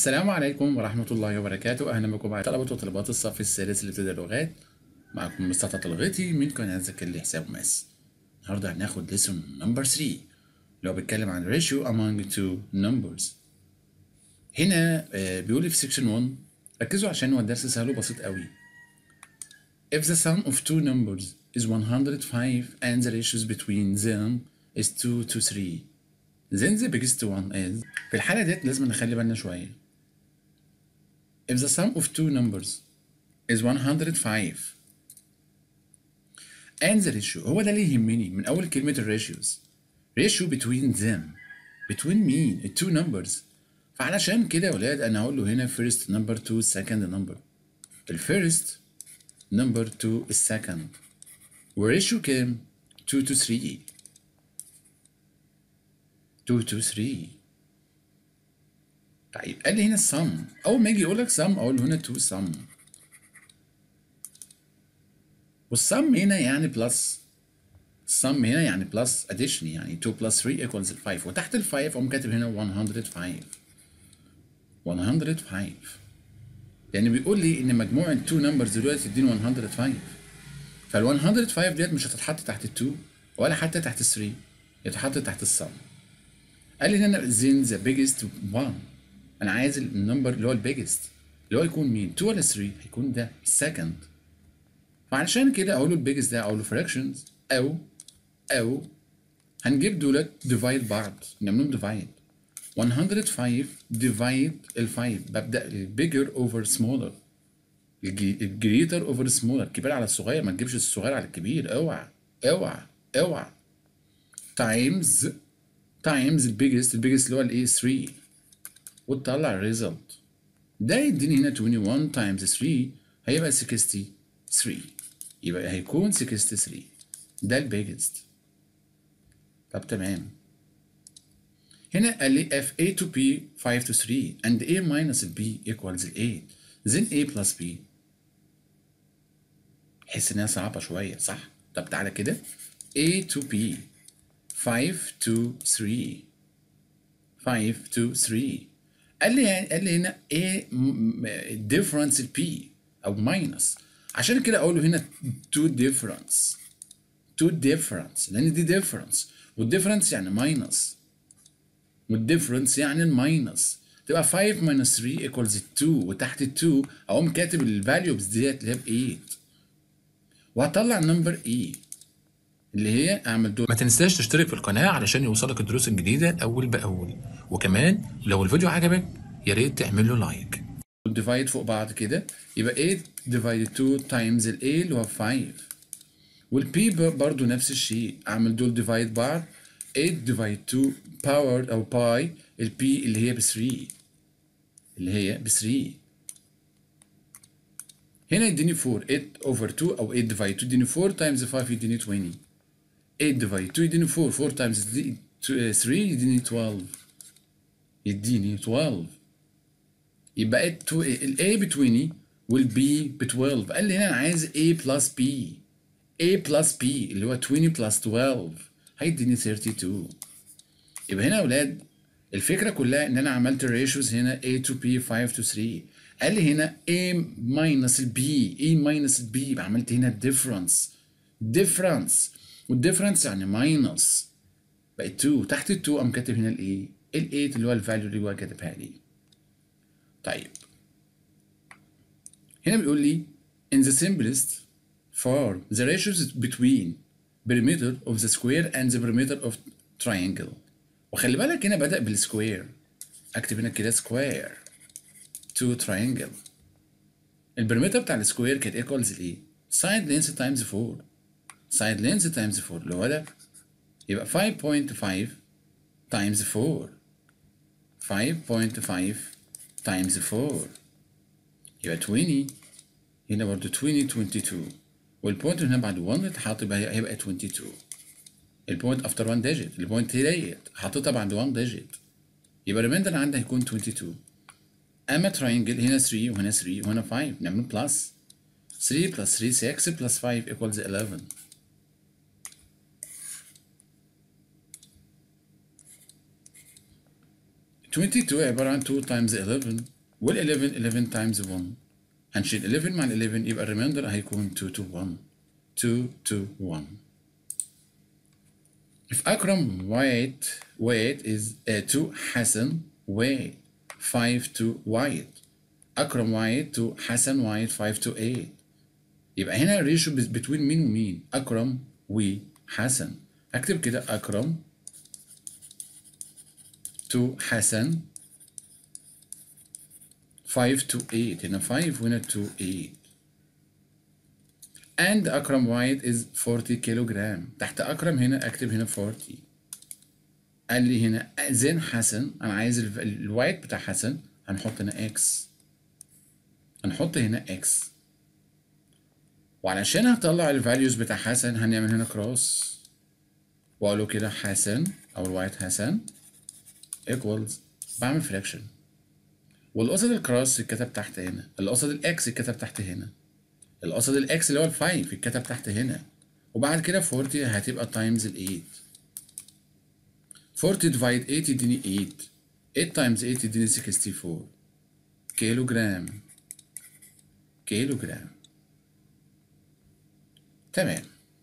السلام عليكم ورحمة الله وبركاته أهلا بكم مع طلبة وطالبات الصف الثالث لابتداء اللغات معكم مستطع لغتي من قناة ذاكر لي حساب ماس النهاردة هناخد lesson number 3 اللي هو بيتكلم عن ratio among two numbers هنا آه، بيقول لي في section 1 ركزوا عشان هو الدرس سهل وبسيط قوي If the sum of two numbers is 105 and the ratios between them is 2 to 3 then the biggest one is في الحالة ديت لازم نخلي بالنا شوية If the sum of two numbers is 105 and the ratio هو ده اللي يهمني من أول كلمة ال ratios ratio between them between مين ال two numbers فعلشان كده يا ولاد أنا هقول له هنا first number to second number ال first number to ال second والريشيو كام 2 to 3 2 to 3 طيب قال لي هنا السم اول ما يجي يقول لك سم اقول له هنا 2 سم والسم هنا يعني بلس السم هنا يعني بلس اديشن يعني 2 بلس 3 ايكوالز 5 وتحت ال 5 اقوم كاتب هنا 105 105 لان بيقول لي ان مجموع ال 2 نمبرز دلوقتي تديني 105 فال 105 ديت مش هتتحط تحت ال 2 ولا حتى تحت ال 3 يتحط تحت السم قال لي هنا زين ذا بيجست 1 انا عايز النمبر اللي هو البيجست اللي هو يكون مين 2 ولا 3 هيكون ده السكند فعلشان كده اقول له البيجست ده اقول له فراكشنز او او هنجيب دولت ديفايد بعض نعملهم ديفايد 105 ديفايد ال 5 ببدا البيجر اوفر سمولر الجريتر اوفر سمولر الكبير على الصغير ما تجيبش الصغير على الكبير اوعى اوعى اوعى تايمز تايمز البيجست البيجست اللي هو الايه 3 وتطلع الريزلت ده يديني هنا 21 تايمز 3 هيبقى 63 يبقى هيكون 63 ده البيجست طب تمام هنا قال لي f a to b 5 to 3 and a minus b equals 8 then a plus b حس انها صعبة شوية صح؟ طب تعالى كده a to b 5 to 3 5 to 3 قال لي قال لي هنا a difference ال p او minus عشان كده اقول له هنا to difference to difference لان دي difference والديفرنس يعني minus والديفرنس يعني الماينس تبقى 5 minus 3 equals 2 وتحت ال 2 اقوم كاتب الفاليوز ديت اللي هي ب 8 وهطلع النمبر اي اللي هي اعمل دول ما تنساش تشترك في القناة علشان يوصلك الدروس الجديدة أول بأول وكمان لو الفيديو عجبك يا ريت تعمل له لايك ديفايد فوق بعض كده يبقى 8 ديفايد 2 تايمز ال A اللي هو 5 والبي برضو نفس الشيء اعمل دول ديفايد بعض 8 ديفايد 2 باور او باي البي اللي هي ب 3 اللي هي ب 3 هنا يديني 4 8 اوفر 2 او 8 ديفايد 2 يديني 4 تايمز 5 يديني 20 8 ديفايد 2 يديني 4 4 تايمز 3 يديني 12 يديني 12 يبقى ال A ب 20 وال B ب 12 قال لي هنا انا عايز A plus B A plus B اللي هو 20 plus 12 هيديني 32 يبقى هنا يا اولاد الفكره كلها ان انا عملت الريشيوز هنا A to B 5 to 3 قال لي هنا A minus ال B A minus ال B يبقى عملت هنا difference difference والديفرنس يعني minus بقت 2 تحت ال 2 قام كاتب هنا ال A ال 8 اللي هو الفاليو اللي هو كاتبها لي طيب هنا بيقول لي in the simplest form the ratios between perimeter of the square and the perimeter of triangle وخلي بالك هنا بدأ بالسكوير اكتب هنا كده سكوير to triangle البريمتر بتاع السكوير كانت ايكوالز لايه؟ سايد لينس تايمز 4 سايد لينس تايمز 4 اللي هو ده يبقى 5.5 تايمز 4 5.5 تايمز 4 يبقى 20 هنا برضه 20 22 والبوينت هنا بعد 1 اتحط يبقى هيبقى 22 البوينت افتر 1 ديجيت البوينت ديت حطيتها بعد 1 ديجيت يبقى الريميندر عندي هيكون 22 اما تراينجل هنا 3 وهنا 3 وهنا 5 نعمل بلس 3 بلس 3 6 بلس 5 equals 11 22 22 عبارة عن 2 times 11 وال 11 11 times 1 هنشيل 11 مع ال 11 يبقى الريمايندر هيكون 2 to 1 2 to 1 If Akram weight weight is uh, to Hassan weight 5 to weight أكرم weight to حسن weight 5 to 8 يبقى هنا الريشيو between مين ومين أكرم وحسن أكتب كده أكرم to حسن 5 to 8 هنا 5 وهنا 2 8 and أكرم weight is 40 كيلوغرام تحت أكرم هنا أكتب هنا 40 قال لي هنا زين حسن أنا عايز الوايت بتاع حسن هنحط هنا إكس هنحط هنا إكس وعلشان هطلع الفاليوز بتاع حسن هنعمل هنا كروس وأقول له كده حسن أو الوايت حسن equals بعمل فراكشن والقصد الكروس اتكتب تحت هنا القصد الاكس اتكتب تحت هنا القصد الاكس اللي هو الفايف اتكتب تحت هنا وبعد كده 40 هتبقى تايمز ال 8 40 ديفايد 8 يديني 8 8 تايمز 8 يديني 64 كيلو جرام كيلو جرام تمام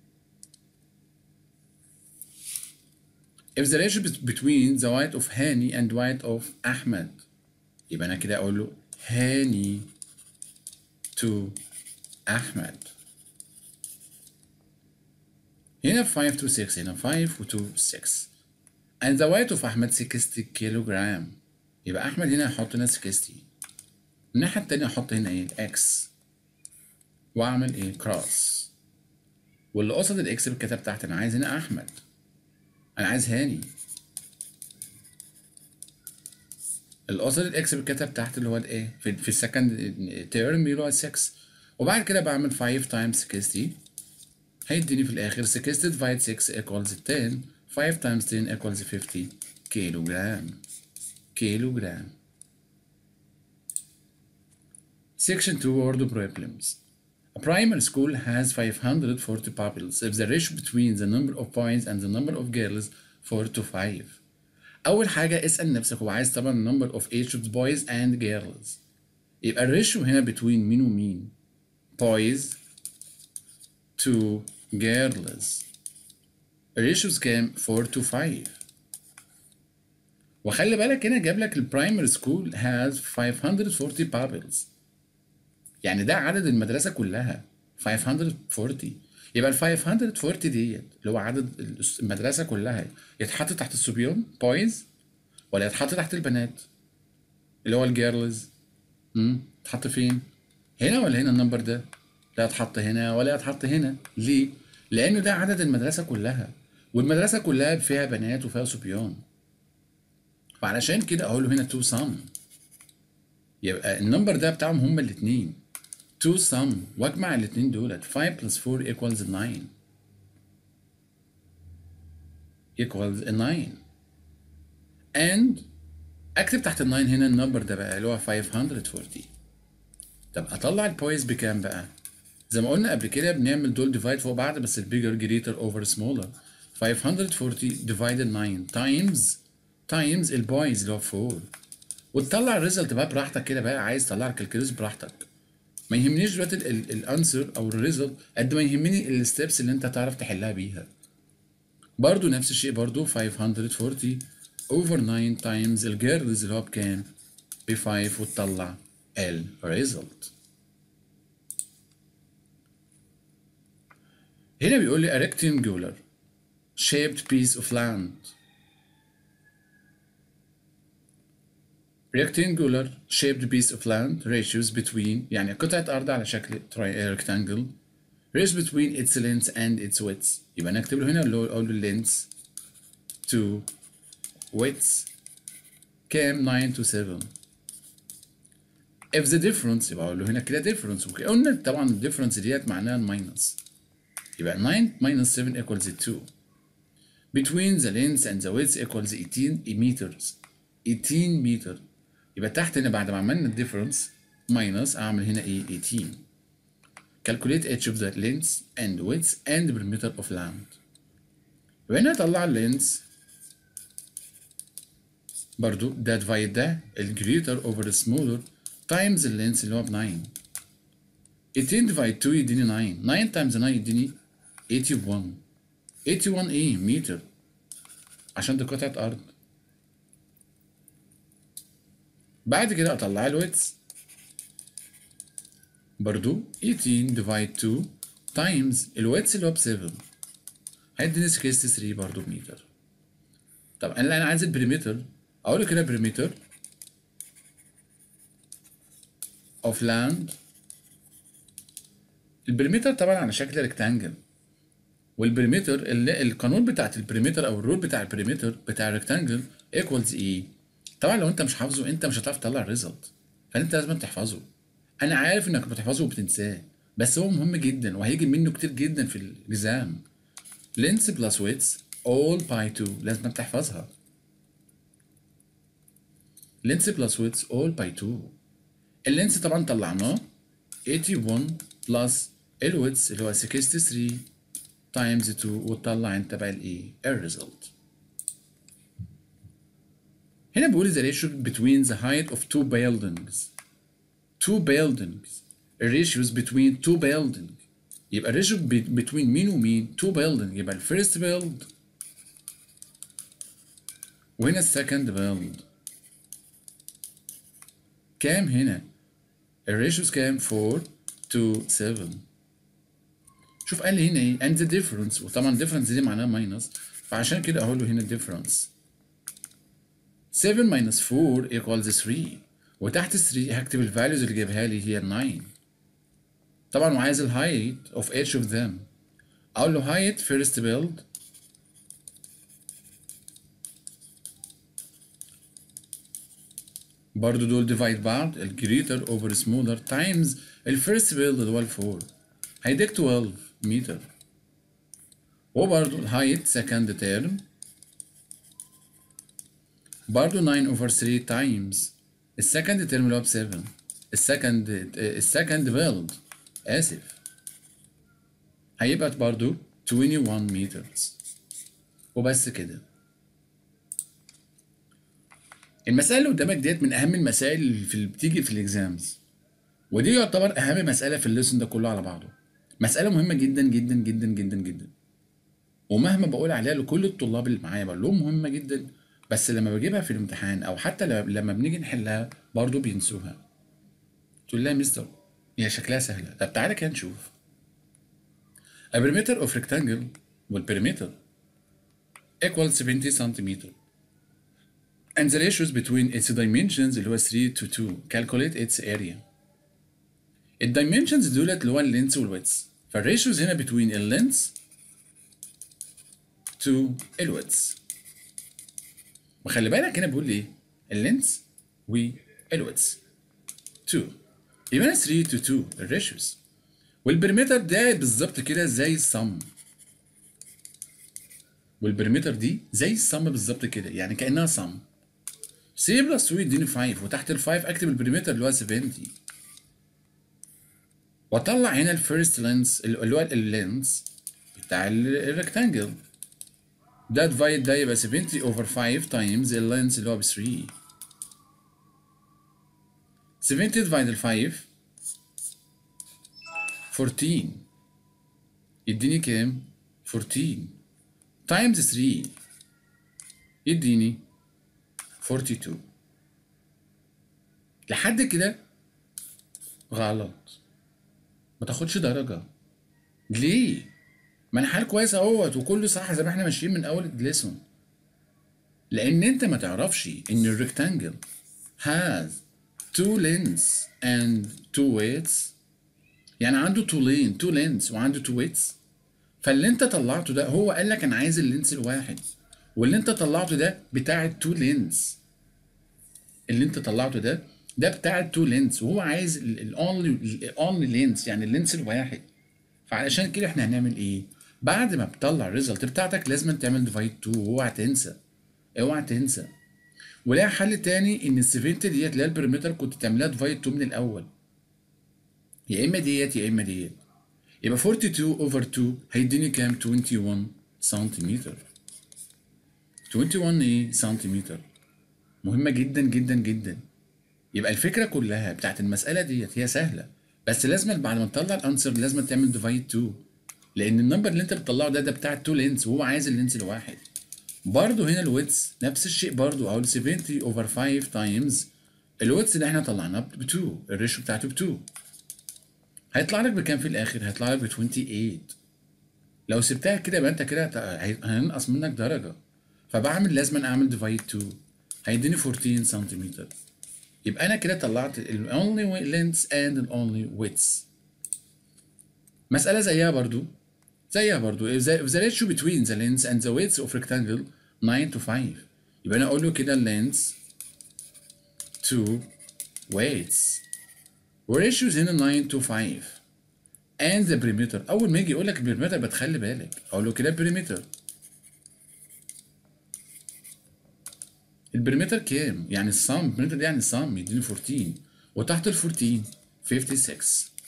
If the ratio between the weight of هاني and weight of أحمد يبقى أنا كده أقول له هاني to أحمد هنا 5 to 6 هنا 5 و 2 6 and the weight of أحمد 60 كيلو جرام يبقى أحمد هنا هحط هنا 60 الناحية التانية أحط هنا إيه الإكس وأعمل إيه كروس واللي قصد الإكس بالكتاب تحت أنا عايز هنا أحمد أنا عايز هاني القصد الإكس بالكتاب تحت اللي هو الإيه في, في السكند تيرم اللي هو 6 وبعد كده بعمل 5 تايمز 60 هيديني في الآخر 60 ديفايد 6 equals 10 5 times 10 equals 50 كيلو جرام كيلو جرام Section 2 word problems. A primary school has 540 pupils if the ratio between the number of boys and the number of girls 4 to 5. أول حاجة اسأل نفسك هو عايز طبعا number of each of the boys and girls. يبقى الريشيو هنا between مين ومين؟ boys to girls. الريشيوز كام؟ 4 to 5. وخلي بالك هنا جاب لك البرايمري سكول has 540 pupils. يعني ده عدد المدرسة كلها 540 يبقى ال 540 ديت اللي هو عدد المدرسة كلها يتحط تحت الصبيان بويز ولا يتحط تحت البنات اللي هو الجيرلز امم يتحط فين؟ هنا ولا هنا النمبر ده؟ لا يتحط هنا ولا يتحط هنا ليه؟ لأنه ده عدد المدرسة كلها والمدرسة كلها فيها بنات وفيها صبيان فعلشان كده أقول له هنا تو سم يبقى النمبر ده بتاعهم هما الاتنين 2 sum واجمع الاتنين دولت 5 plus 4 equals 9 equals 9 and اكتب تحت ال 9 هنا النمبر ده بقى اللي هو 540 طب اطلع البويز بكام بقى؟ زي ما قلنا قبل كده بنعمل دول ديفايد فوق بعض بس البيجر جريتر اوفر سمولر 540 divided 9 times times البويز اللي هو 4 وتطلع الريزلت بقى براحتك كده بقى عايز تطلع الكالكوليس براحتك ما يهمنيش دلوقتي الانسر او الريزلت قد ما يهمني الستبس اللي انت تعرف تحلها بيها برضو نفس الشيء برضو 540 over 9 times الجيرلز اللي هو بكام ب 5 وتطلع الريزلت هنا بيقول لي a rectangular shaped piece of land rectangular shaped piece of land ratios between يعني قطعة أرض على شكل rectangle ratio between its length and its width يبقى نكتب له هنا اللي هو أقول له length to width كام 9 to 7 if the difference يبقى أقول له هنا كده difference وقلنا طبعا ال difference ديت معناها الماينس يبقى 9 minus 7 equals 2 between the length and the width equals 18 meters 18 meter يبقى تحت هنا بعد ما عملنا الديفرنس ماينس اعمل هنا ايه 18 calculate each of the lengths and widths and perimeter of land يبقى هنا اطلع اللينس برضو ده ديفايد ده الجريتر اوفر السمولر تايمز اللينس اللي هو ب 9 18 ديفايد 2 يديني 9 9 تايمز 9 يديني 81 81 ايه متر عشان دي قطعة أرض بعد كده أطلع الويتس برضو 18 ديفايد 2 تايمز الويتس اللي هو ب 7 هيديني 63 برضو بمتر طب انا انا عايز البريمتر اقول له كده بريمتر اوف لاند البريمتر طبعا على شكل ريكتانجل والبريمتر اللي القانون بتاعت البريمتر او الرول بتاع البريمتر بتاع الريكتانجل ايكوالز ايه طبعا لو انت مش حافظه انت مش هتعرف تطلع الريزلت فانت لازم تحفظه انا عارف انك بتحفظه وبتنساه بس هو مهم جدا وهيجي منه كتير جدا في الاكزام لينس بلس ويتس all باي 2 لازم تحفظها لينس بلس ويتس all باي 2 اللينس طبعا طلعناه 81 بلس الويتس اللي هو 63 تايمز 2 وتطلع انت بقى الايه الريزلت هنا بيقول the ratio between the height of two buildings two buildings ratios between two buildings يبقى الريشيو between مين ومين two building يبقى الفيرست build وهنا السكند build كام هنا الريشيوز كام 4 to 7 شوف قال لي هنا ايه and the difference وطبعا difference دي معناها ماينس فعشان كده اقول له هنا difference 7 minus 4 equals 3 وتحت 3 هكتب الفاليوز اللي جايبها لي هي 9 طبعا وعايز الهايت of each of them اقول له height first build برضو دول ديفايد بعض الجريتر اوفر سمولر تايمز الفيرست بيلد اللي هو الفور هيديك 12 متر وبرضو الهايت سكند تيرم برضو 9 اوفر 3 تايمز السكند تيرم اللي هو ب 7 السكند السكند بيلد اسف هيبقى برضو 21 متر وبس كده المسألة اللي قدامك ديت من أهم المسائل اللي في اللي بتيجي في الإكزامز ودي يعتبر أهم مسألة في الليسون ده كله على بعضه مسألة مهمة جدا جدا جدا جدا جدا ومهما بقول عليها لكل الطلاب اللي معايا بقول لهم مهمة جدا بس لما بجيبها في الامتحان أو حتى لما بنيجي نحلها برضه بينسوها تقول لها يا مستر هي شكلها سهلة طب تعالى كده نشوف A perimeter of rectangle والبريمتر equals 70 سنتيمتر and the ratios between its dimensions اللي هو 3 to 2 calculate its area الدايمنشنز دولت اللي هو اللينس والويتس فالريشيوز هنا between اللينس to الويتس وخلي بالك هنا بيقول ايه اللينس والويتس 2 يبقى 3 to 2 الريشيوز والبريمتر ده بالظبط كده زي الصم والبريمتر دي زي الصم بالظبط كده يعني كانها صم 3 بلس 2 يديني 5 وتحت ال 5 اكتب البريمتر اللي هو 70 واطلع هنا الفيرست لينس اللي هو اللينس بتاع الريكتانجل ده ديفايد ده يبقى 70 اوفر 5 تايمز اللينس اللي هو ب 3 70 ديفايد ال 5 14 يديني كام؟ 14 تايمز 3 يديني 42 لحد كده غلط ما تاخدش درجة ليه؟ ما انا حال كويس اهوت وكله صح زي ما احنا ماشيين من اول الليسون لان انت ما تعرفش ان الريكتانجل has two lengths and two weights يعني عنده طولين two lengths وعنده two weights فاللي انت طلعته ده هو قال لك انا عايز اللينس الواحد واللي انت طلعته ده بتاع التو لينز اللي انت طلعته ده ده بتاع التو لينز وهو عايز الاونلي الاونلي لينز يعني اللينس الواحد فعلشان كده احنا هنعمل ايه بعد ما بتطلع الريزلت بتاعتك لازم تعمل ديفايد 2 واوعى تنسى اوعى تنسى ولها حل تاني ان ال 70 ديت اللي هي البريمتر كنت تعملها ديفايد 2 من الاول يا اما ديت يا اما ديت يبقى 42 اوفر 2 هيديني كام 21 سنتيمتر 21 ايه سنتيمتر مهمه جدا جدا جدا يبقى الفكره كلها بتاعت المساله ديت هي سهله بس لازم بعد ما تطلع الانسر لازم تعمل ديفايد 2 لان النمبر اللي انت بتطلعه ده ده بتاع التو لينز وهو عايز اللينز الواحد برضه هنا الويتس نفس الشيء برضه اقول 70 اوفر 5 تايمز الويتس اللي احنا طلعناه ب 2 الريشيو بتاعته ب 2 هيطلع لك بكام في الاخر هيطلع لك ب 28 لو سبتها كده يبقى انت كده هت- هينقص منك درجه فبعمل لازم اعمل ديفايد 2 هيديني 14 سنتيمتر يبقى انا كده طلعت ال only lengths and ال only widths مسألة زيها برضو زيها برضو if the, if the ratio between the lengths and the widths of rectangle 9 to 5 يبقى انا اقول له كده lengths to weights وريشيوز هنا 9 to 5 and the perimeter اول ما يجي يقول لك perimeter بتخلي بالك اقول له كده perimeter البريمتر كام؟ يعني الصم البريمتر دي يعني الصم يديني 14 وتحت ال 14 56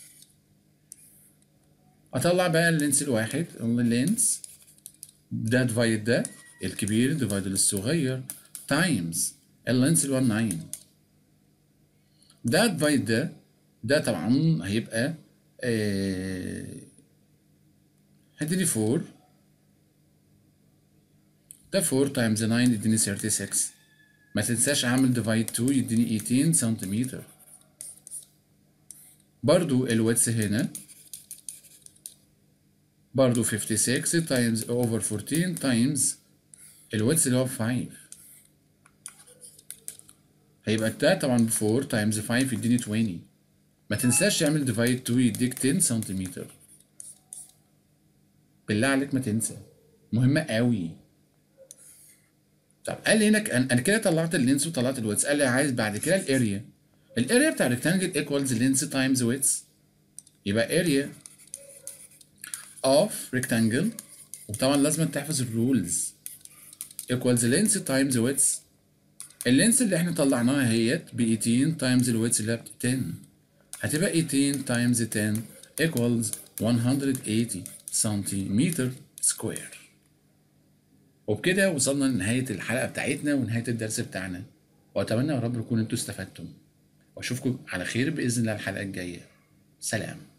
اطلع بقى اللينس الواحد اللينس ده ديفايد ده الكبير ديفايد الصغير تايمز اللينس اللي هو 9 ده ديفايد ده ده طبعا هيبقى آه هيديني 4 ده 4 تايمز 9 يديني 36 ما تنساش اعمل ديفايد 2 يديني 18 سنتيمتر برضو الويتس هنا برضو 56 تايمز اوفر 14 تايمز الويتس اللي هو 5 هيبقى ده طبعا ب 4 تايمز 5 يديني 20 ما تنساش تعمل ديفايد 2 يديك 10 سنتيمتر بالله عليك ما تنسى مهمة قوي طب قال لي هنا ك- انا أنا كده طلعت اللينس وطلعت الويتس قال لي عايز بعد كده الاريا الاريا بتاع الريكتانجل ايكوالز لينس تايمز ويتس يبقى اريا اوف ريكتانجل وطبعا لازم تحفظ الرولز ايكوالز لينس تايمز ويتس اللينس اللي احنا طلعناها هيت ب 18 تايمز الويتس اللي هي ب 10 هتبقى 18 تايمز 10 equals 180 سنتيمتر سكوير وبكده وصلنا لنهاية الحلقة بتاعتنا ونهاية الدرس بتاعنا وأتمنى يا رب تكونوا انتوا استفدتم وأشوفكم على خير بإذن الله الحلقة الجاية سلام